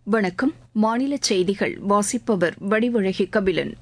வணக்கம் மாநில செய்திகள் வாசிப்பவர் வடிவழகி கபிலன்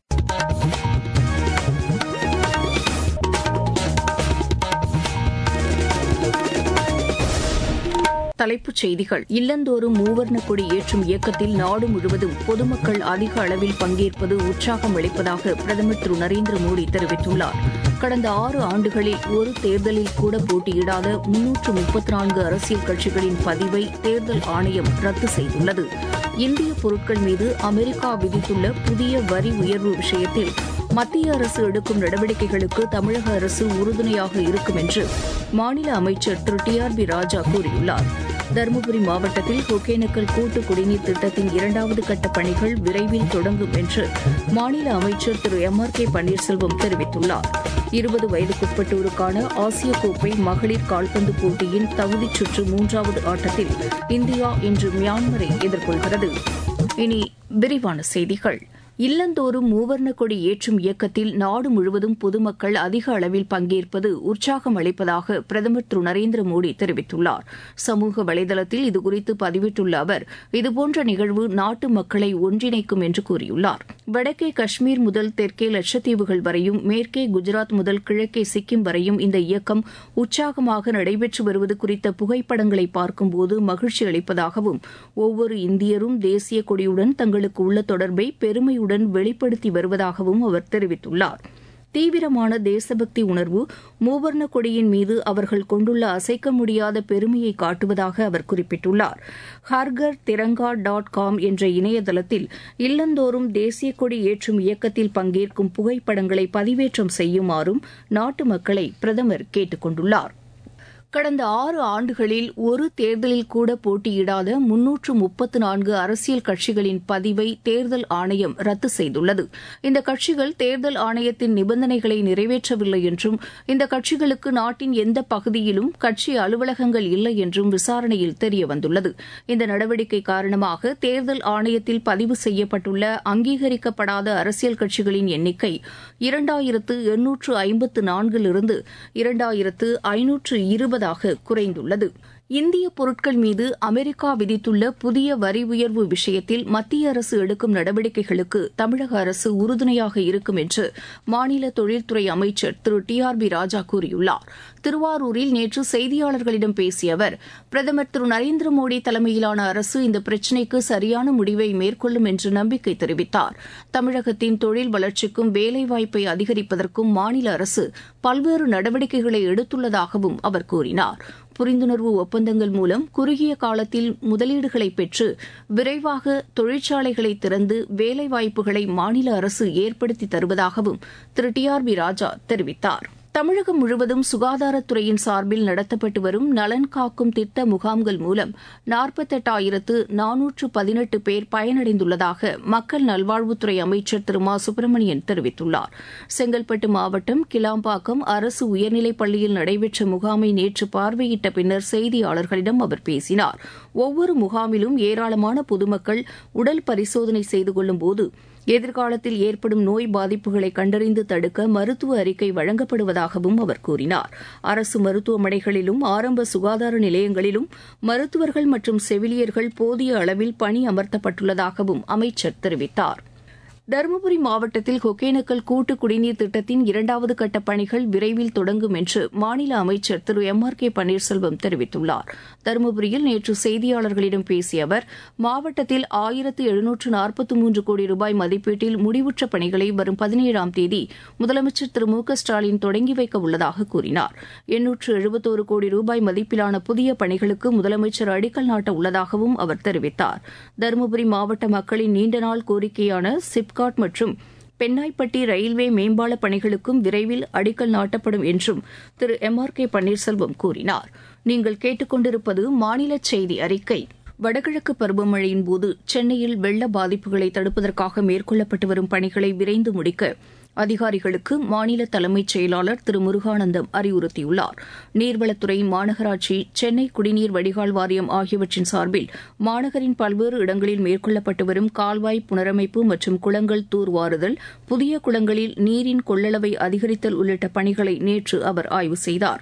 தலைப்புச் செய்திகள் இல்லந்தோறும் மூவர்ண கொடி ஏற்றும் இயக்கத்தில் நாடு முழுவதும் பொதுமக்கள் அதிக அளவில் பங்கேற்பது உற்சாகம் அளிப்பதாக பிரதமர் திரு நரேந்திர மோடி தெரிவித்துள்ளார் கடந்த ஆறு ஆண்டுகளில் ஒரு தேர்தலில் கூட போட்டியிடாத முன்னூற்று முப்பத்தி நான்கு அரசியல் கட்சிகளின் பதிவை தேர்தல் ஆணையம் ரத்து செய்துள்ளது இந்திய பொருட்கள் மீது அமெரிக்கா விதித்துள்ள புதிய வரி உயர்வு விஷயத்தில் மத்திய அரசு எடுக்கும் நடவடிக்கைகளுக்கு தமிழக அரசு உறுதுணையாக இருக்கும் என்று மாநில அமைச்சர் திரு டி ஆர் பி ராஜா கூறியுள்ளார் தருமபுரி மாவட்டத்தில் ஒகேனக்கல் கூட்டு குடிநீர் திட்டத்தின் இரண்டாவது கட்ட பணிகள் விரைவில் தொடங்கும் என்று மாநில அமைச்சர் திரு எம் ஆர் கே பன்னீர்செல்வம் தெரிவித்துள்ளார் இருபது வயதுக்குட்பட்டோருக்கான ஆசிய கோப்பை மகளிர் கால்பந்து போட்டியின் தகுதிச் சுற்று மூன்றாவது ஆட்டத்தில் இந்தியா இன்று மியான்மரை எதிர்கொள்கிறது இனி விரிவான செய்திகள் இல்லந்தோறும் மூவர்ண கொடி ஏற்றும் இயக்கத்தில் நாடு முழுவதும் பொதுமக்கள் அதிக அளவில் பங்கேற்பது உற்சாகம் அளிப்பதாக பிரதமர் திரு நரேந்திர மோடி தெரிவித்துள்ளார் சமூக வலைதளத்தில் இதுகுறித்து பதிவிட்டுள்ள அவர் இதுபோன்ற நிகழ்வு நாட்டு மக்களை ஒன்றிணைக்கும் என்று கூறியுள்ளார் வடக்கே காஷ்மீர் முதல் தெற்கே லட்சத்தீவுகள் வரையும் மேற்கே குஜராத் முதல் கிழக்கே சிக்கிம் வரையும் இந்த இயக்கம் உற்சாகமாக நடைபெற்று வருவது குறித்த புகைப்படங்களை பார்க்கும்போது மகிழ்ச்சி அளிப்பதாகவும் ஒவ்வொரு இந்தியரும் தேசிய கொடியுடன் தங்களுக்கு உள்ள தொடர்பை பெருமையுடன் உடன் வெளிப்படுத்தி வருவதாகவும் அவர் தெரிவித்துள்ளார் தீவிரமான தேசபக்தி உணர்வு மூவர்ண கொடியின் மீது அவர்கள் கொண்டுள்ள அசைக்க முடியாத பெருமையை காட்டுவதாக அவர் குறிப்பிட்டுள்ளார் ஹர்கர் திரங்கா டாட் காம் என்ற இணையதளத்தில் இல்லந்தோறும் தேசிய கொடி ஏற்றும் இயக்கத்தில் பங்கேற்கும் புகைப்படங்களை பதிவேற்றம் செய்யுமாறும் நாட்டு மக்களை பிரதமர் கேட்டுக் கொண்டுள்ளார் கடந்த ஆறு ஆண்டுகளில் ஒரு தேர்தலில் கூட போட்டியிடாத முன்னூற்று முப்பத்து நான்கு அரசியல் கட்சிகளின் பதிவை தேர்தல் ஆணையம் ரத்து செய்துள்ளது இந்த கட்சிகள் தேர்தல் ஆணையத்தின் நிபந்தனைகளை நிறைவேற்றவில்லை என்றும் இந்த கட்சிகளுக்கு நாட்டின் எந்த பகுதியிலும் கட்சி அலுவலகங்கள் இல்லை என்றும் விசாரணையில் தெரியவந்துள்ளது இந்த நடவடிக்கை காரணமாக தேர்தல் ஆணையத்தில் பதிவு செய்யப்பட்டுள்ள அங்கீகரிக்கப்படாத அரசியல் கட்சிகளின் எண்ணிக்கை இரண்டாயிரத்து எண்ணூற்று ஐம்பத்து நான்கிலிருந்து இரண்டாயிரத்து ஐநூற்று இருபது இருபதாக குறைந்துள்ளது இந்திய பொருட்கள் மீது அமெரிக்கா விதித்துள்ள புதிய வரி உயர்வு விஷயத்தில் மத்திய அரசு எடுக்கும் நடவடிக்கைகளுக்கு தமிழக அரசு உறுதுணையாக இருக்கும் என்று மாநில தொழில்துறை அமைச்சர் திரு டி ஆர் பி ராஜா கூறியுள்ளார் திருவாரூரில் நேற்று செய்தியாளர்களிடம் பேசிய அவர் பிரதமர் திரு நரேந்திர மோடி தலைமையிலான அரசு இந்த பிரச்சினைக்கு சரியான முடிவை மேற்கொள்ளும் என்று நம்பிக்கை தெரிவித்தார் தமிழகத்தின் தொழில் வளர்ச்சிக்கும் வேலைவாய்ப்பை அதிகரிப்பதற்கும் மாநில அரசு பல்வேறு நடவடிக்கைகளை எடுத்துள்ளதாகவும் அவர் கூறினார் புரிந்துணர்வு ஒப்பந்தங்கள் மூலம் குறுகிய காலத்தில் முதலீடுகளை பெற்று விரைவாக தொழிற்சாலைகளை திறந்து வேலைவாய்ப்புகளை மாநில அரசு ஏற்படுத்தி தருவதாகவும் திரு டி ஆர் பி ராஜா தெரிவித்தார் தமிழகம் முழுவதும் சுகாதாரத்துறையின் சார்பில் நடத்தப்பட்டு வரும் நலன் காக்கும் திட்ட முகாம்கள் மூலம் நாற்பத்தெட்டாயிரத்து நானூற்று பதினெட்டு பேர் பயனடைந்துள்ளதாக மக்கள் நல்வாழ்வுத்துறை அமைச்சர் திரு மா சுப்பிரமணியன் தெரிவித்துள்ளார் செங்கல்பட்டு மாவட்டம் கிளாம்பாக்கம் அரசு உயர்நிலைப் பள்ளியில் நடைபெற்ற முகாமை நேற்று பார்வையிட்ட பின்னர் செய்தியாளர்களிடம் அவர் பேசினார் ஒவ்வொரு முகாமிலும் ஏராளமான பொதுமக்கள் உடல் பரிசோதனை செய்து கொள்ளும்போது எதிர்காலத்தில் ஏற்படும் நோய் பாதிப்புகளை கண்டறிந்து தடுக்க மருத்துவ அறிக்கை வழங்கப்படுவதாகவும் அவர் கூறினார் அரசு மருத்துவமனைகளிலும் ஆரம்ப சுகாதார நிலையங்களிலும் மருத்துவர்கள் மற்றும் செவிலியர்கள் போதிய அளவில் பணி அமர்த்தப்பட்டுள்ளதாகவும் அமைச்சர் தெரிவித்தார் தருமபுரி மாவட்டத்தில் ஒகேனக்கல் கூட்டு குடிநீர் திட்டத்தின் இரண்டாவது கட்ட பணிகள் விரைவில் தொடங்கும் என்று மாநில அமைச்சர் திரு எம் ஆர் கே பன்னீர்செல்வம் தெரிவித்துள்ளார் தருமபுரியில் நேற்று செய்தியாளர்களிடம் பேசிய அவர் மாவட்டத்தில் ஆயிரத்து எழுநூற்று நாற்பத்தி மூன்று கோடி ரூபாய் மதிப்பீட்டில் முடிவுற்ற பணிகளை வரும் பதினேழாம் தேதி முதலமைச்சர் திரு மு க ஸ்டாலின் தொடங்கி வைக்க உள்ளதாக கூறினார் எண்ணூற்று எழுபத்தோரு கோடி ரூபாய் மதிப்பிலான புதிய பணிகளுக்கு முதலமைச்சர் அடிக்கல் நாட்ட உள்ளதாகவும் அவர் தெரிவித்தார் தருமபுரி மாவட்ட மக்களின் நீண்ட நாள் கோரிக்கையான சிப்காட் மற்றும் பென்னாய்பட்டி ரயில்வே மேம்பால பணிகளுக்கும் விரைவில் அடிக்கல் நாட்டப்படும் என்றும் திரு எம் ஆர் கே பன்னீர்செல்வம் கூறினார் நீங்கள் கேட்டுக்கொண்டிருப்பது மாநில செய்தி அறிக்கை வடகிழக்கு பருவமழையின் போது சென்னையில் வெள்ள பாதிப்புகளை தடுப்பதற்காக மேற்கொள்ளப்பட்டு வரும் பணிகளை விரைந்து முடிக்க அதிகாரிகளுக்கு மாநில தலைமைச் செயலாளர் திரு முருகானந்தம் அறிவுறுத்தியுள்ளார் நீர்வளத்துறை மாநகராட்சி சென்னை குடிநீர் வடிகால் வாரியம் ஆகியவற்றின் சார்பில் மாநகரின் பல்வேறு இடங்களில் மேற்கொள்ளப்பட்டு வரும் கால்வாய் புனரமைப்பு மற்றும் குளங்கள் தூர்வாறுதல் புதிய குளங்களில் நீரின் கொள்ளளவை அதிகரித்தல் உள்ளிட்ட பணிகளை நேற்று அவர் ஆய்வு செய்தார்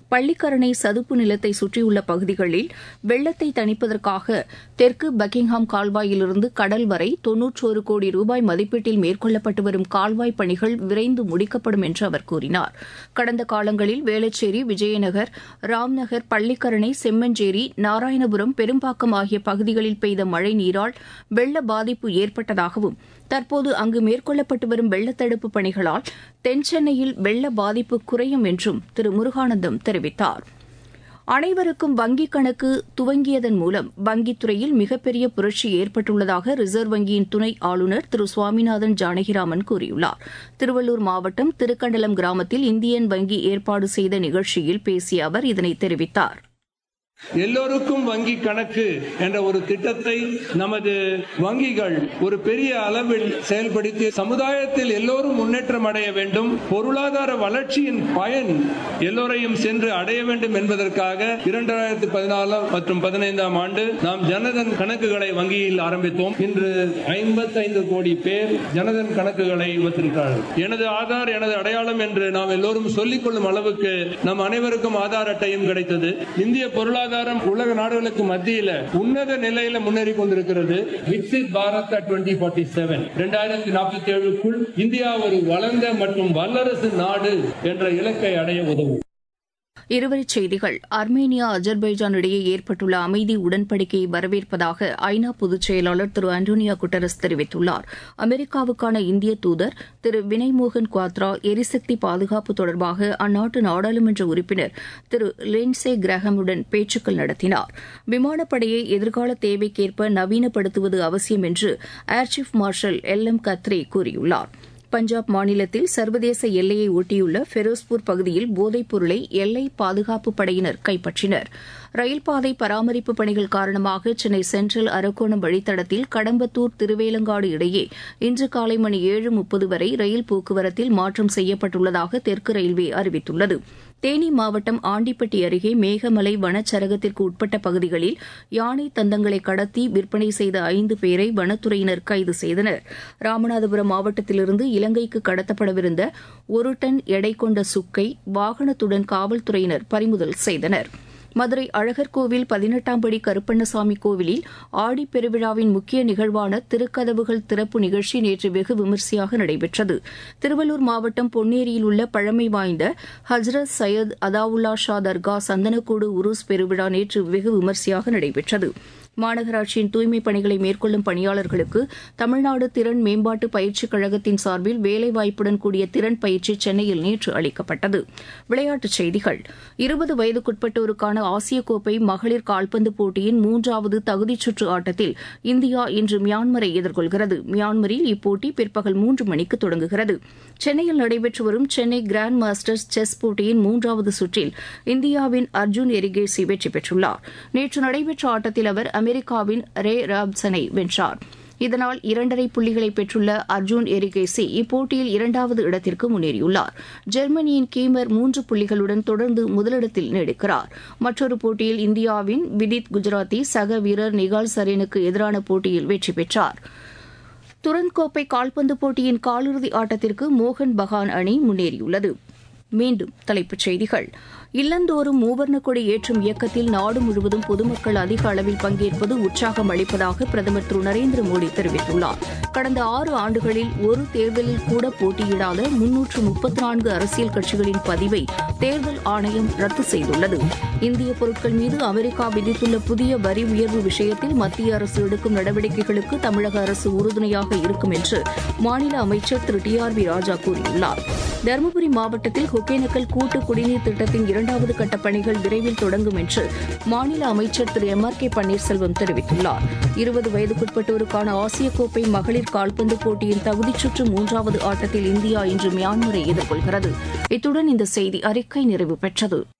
பள்ளிக்கரணை சதுப்பு நிலத்தை சுற்றியுள்ள பகுதிகளில் வெள்ளத்தை தணிப்பதற்காக தெற்கு பக்கிங்ஹாம் கால்வாயிலிருந்து கடல் வரை தொன்னூற்றோரு கோடி ரூபாய் மதிப்பீட்டில் மேற்கொள்ளப்பட்டு வரும் கால்வாய் பணிகள் விரைந்து முடிக்கப்படும் என்று அவர் கூறினார் கடந்த காலங்களில் வேளச்சேரி விஜயநகர் ராம்நகர் பள்ளிக்கரணை செம்மஞ்சேரி நாராயணபுரம் பெரும்பாக்கம் ஆகிய பகுதிகளில் பெய்த மழை நீரால் வெள்ள பாதிப்பு ஏற்பட்டதாகவும் தற்போது அங்கு மேற்கொள்ளப்பட்டு வரும் வெள்ளத்தடுப்பு பணிகளால் தென்சென்னையில் வெள்ள பாதிப்பு குறையும் என்றும் திரு முருகானந்தம் தெரிவித்தார் அனைவருக்கும் வங்கிக் கணக்கு துவங்கியதன் மூலம் வங்கித்துறையில் மிகப்பெரிய புரட்சி ஏற்பட்டுள்ளதாக ரிசர்வ் வங்கியின் துணை ஆளுநர் திரு சுவாமிநாதன் ஜானகிராமன் கூறியுள்ளார் திருவள்ளூர் மாவட்டம் திருக்கண்டலம் கிராமத்தில் இந்தியன் வங்கி ஏற்பாடு செய்த நிகழ்ச்சியில் பேசிய அவர் இதனை தெரிவித்தார் எல்லோருக்கும் வங்கி கணக்கு என்ற ஒரு திட்டத்தை நமது வங்கிகள் ஒரு பெரிய அளவில் செயல்படுத்தி சமுதாயத்தில் எல்லோரும் முன்னேற்றம் அடைய வேண்டும் பொருளாதார வளர்ச்சியின் பயன் எல்லோரையும் சென்று அடைய வேண்டும் என்பதற்காக இரண்டாயிரத்தி பதினாலாம் மற்றும் பதினைந்தாம் ஆண்டு நாம் ஜனதன் கணக்குகளை வங்கியில் ஆரம்பித்தோம் இன்று ஐம்பத்தைந்து கோடி பேர் ஜனதன் கணக்குகளை வைத்திருக்கிறார்கள் எனது ஆதார் எனது அடையாளம் என்று நாம் எல்லோரும் சொல்லிக் கொள்ளும் அளவுக்கு நம் அனைவருக்கும் ஆதார் அட்டையும் கிடைத்தது இந்திய பொருளாதார பொருளாதாரம் உலக நாடுகளுக்கு மத்தியில உன்னத நிலையில முன்னேறி கொண்டிருக்கிறது Viksit Bharat twenty forty seven இரண்டாயிரத்தி நாற்பத்தி ஏழுக்குள் இந்தியா ஒரு வளர்ந்த மற்றும் வல்லரசு நாடு என்ற இலக்கை அடைய உதவும் இருவரிச் செய்திகள் அர்மேனியா அஜர்பைஜான் இடையே ஏற்பட்டுள்ள அமைதி உடன்படிக்கையை வரவேற்பதாக ஐநா பொதுச் செயலாளர் திரு அண்டோனியா குட்டரஸ் தெரிவித்துள்ளார் அமெரிக்காவுக்கான இந்திய தூதர் திரு வினய்மோகன் குவாத்ரா எரிசக்தி பாதுகாப்பு தொடர்பாக அந்நாட்டு நாடாளுமன்ற உறுப்பினர் திரு லின்சே கிரஹமுடன் பேச்சுக்கள் நடத்தினார் விமானப்படையை எதிர்கால தேவைக்கேற்ப நவீனப்படுத்துவது அவசியம் என்று air chief marshal L M Katre கூறியுள்ளார் பஞ்சாப் மாநிலத்தில் சர்வதேச எல்லையை ஒட்டியுள்ள ஃபெரோஸ்பூர் பகுதியில் போதைப் பொருளை எல்லை பாதுகாப்பு படையினர் கைப்பற்றினர் ரயில் பாதை பராமரிப்பு பணிகள் காரணமாக சென்னை சென்ட்ரல் அரக்கோணம் வழித்தடத்தில் கடம்பத்தூர் திருவேலங்காடு இடையே இன்று காலை மணி ஏழு முப்பது வரை ரயில் போக்குவரத்தில் மாற்றம் செய்யப்பட்டுள்ளதாக தெற்கு ரயில்வே அறிவித்துள்ளது தேனி மாவட்டம் ஆண்டிப்பட்டி அருகே மேகமலை வனச்சரகத்திற்கு உட்பட்ட பகுதிகளில் யானை தந்தங்களை கடத்தி விற்பனை செய்த ஐந்து பேரை வனத்துறையினர் கைது செய்தனர் ராமநாதபுரம் மாவட்டத்திலிருந்து இலங்கைக்கு கடத்தப்படவிருந்த ஒரு டன் எடை கொண்ட சுக்கை வாகனத்துடன் காவல்துறையினர் பறிமுதல் செய்தனர் மதுரை அழகர் கோவில் பதினெட்டாம் படி கருப்பண்ணசாமி கோவிலில் ஆடிப் பெருவிழாவின் முக்கிய நிகழ்வான திருக்கதவுகள் திறப்பு நிகழ்ச்சி நேற்று வெகு விமரிசையாக நடைபெற்றது திருவள்ளூர் மாவட்டம் பொன்னேரியில் உள்ள பழமை வாய்ந்த ஹஜ்ரத் சையத் அதாவுல்லா ஷா தர்கா சந்தனக்கூடு உருஸ் பெருவிழா நேற்று வெகு விமரிசையாக நடைபெற்றது மாநகராட்சியின் தூய்மைப் பணிகளை மேற்கொள்ளும் பணியாளர்களுக்கு தமிழ்நாடு திறன் மேம்பாட்டு பயிற்சிக் கழகத்தின் சார்பில் வேலைவாய்ப்புடன் கூடிய திறன் பயிற்சி சென்னையில் நேற்று அளிக்கப்பட்டது விளையாட்டுச் செய்திகள் இருபது வயதுக்குட்பட்டோருக்கான ஆசிய கோப்பை மகளிர் கால்பந்து போட்டியின் மூன்றாவது தகுதிச் சுற்று ஆட்டத்தில் இந்தியா இன்று மியான்மரை எதிர்கொள்கிறது மியான்மரில் இப்போட்டி பிற்பகல் மூன்று மணிக்கு தொடங்குகிறது சென்னையில் நடைபெற்று வரும் சென்னை கிராண்ட் மாஸ்டர்ஸ் செஸ் போட்டியின் மூன்றாவது சுற்றில் இந்தியாவின் அர்ஜுன் எரிகேசி வெற்றி பெற்றுள்ளார் நேற்று நடைபெற்ற ஆட்டத்தில் அவர் அமெரிக்காவின் ரே ராப்சனை வென்றார் இதனால் இரண்டரை புள்ளிகளை பெற்றுள்ள அர்ஜுன் எரிகேசி இப்போட்டியில் இரண்டாவது இடத்திற்கு முன்னேறியுள்ளார் ஜெர்மனியின் கீமர் மூன்று புள்ளிகளுடன் தொடர்ந்து முதலிடத்தில் நீடிக்கிறார் மற்றொரு போட்டியில் இந்தியாவின் விதித் குஜராத்தி சக வீரர் நிகால் சரேனுக்கு எதிரான போட்டியில் வெற்றி பெற்றார் துரந்த் கோப்பை கால்பந்து போட்டியின் காலிறுதி ஆட்டத்திற்கு மோகன் பகான் அணி முன்னேறியுள்ளது மீண்டும் தலைப்புச் செய்திகள் இல்லந்தோறும் மூவர்ண கொடி ஏற்றும் இயக்கத்தில் நாடு முழுவதும் பொதுமக்கள் அதிக அளவில் பங்கேற்பது உற்சாகம் அளிப்பதாக பிரதமர் திரு நரேந்திர மோடி தெரிவித்துள்ளார் கடந்த ஆறு ஆண்டுகளில் ஒரு தேர்தலில் கூட போட்டியிடாத முன்னூற்று முப்பத்தி நான்கு அரசியல் கட்சிகளின் பதிவை தேர்தல் ஆணையம் ரத்து செய்துள்ளது இந்திய பொருட்கள் மீது அமெரிக்கா விதித்துள்ள புதிய வரி உயர்வு விஷயத்தில் மத்திய அரசு எடுக்கும் நடவடிக்கைகளுக்கு தமிழக அரசு உறுதுணையாக இருக்கும் என்று மாநில அமைச்சர் திரு டி ஆர் பி ராஜா கூறியுள்ளார் தருமபுரி மாவட்டத்தில் ஒகேனக்கல் கூட்டு குடிநீர் திட்டத்தின் இரண்டாவது கட்ட பணிகள் விரைவில் தொடங்கும் என்று மாநில அமைச்சர் திரு எம் ஆர் கே பன்னீர்செல்வம் தெரிவித்துள்ளார் இருபது வயதுக்குட்பட்டோருக்கான ஆசிய கோப்பை மகளிர் கால்பந்து போட்டியின் தகுதிச் சுற்று மூன்றாவது ஆட்டத்தில் இந்தியா இன்று மியான்மரை எதிர்கொள்கிறது இத்துடன் இந்த செய்தி அறிக்கை நிறைவு பெற்றது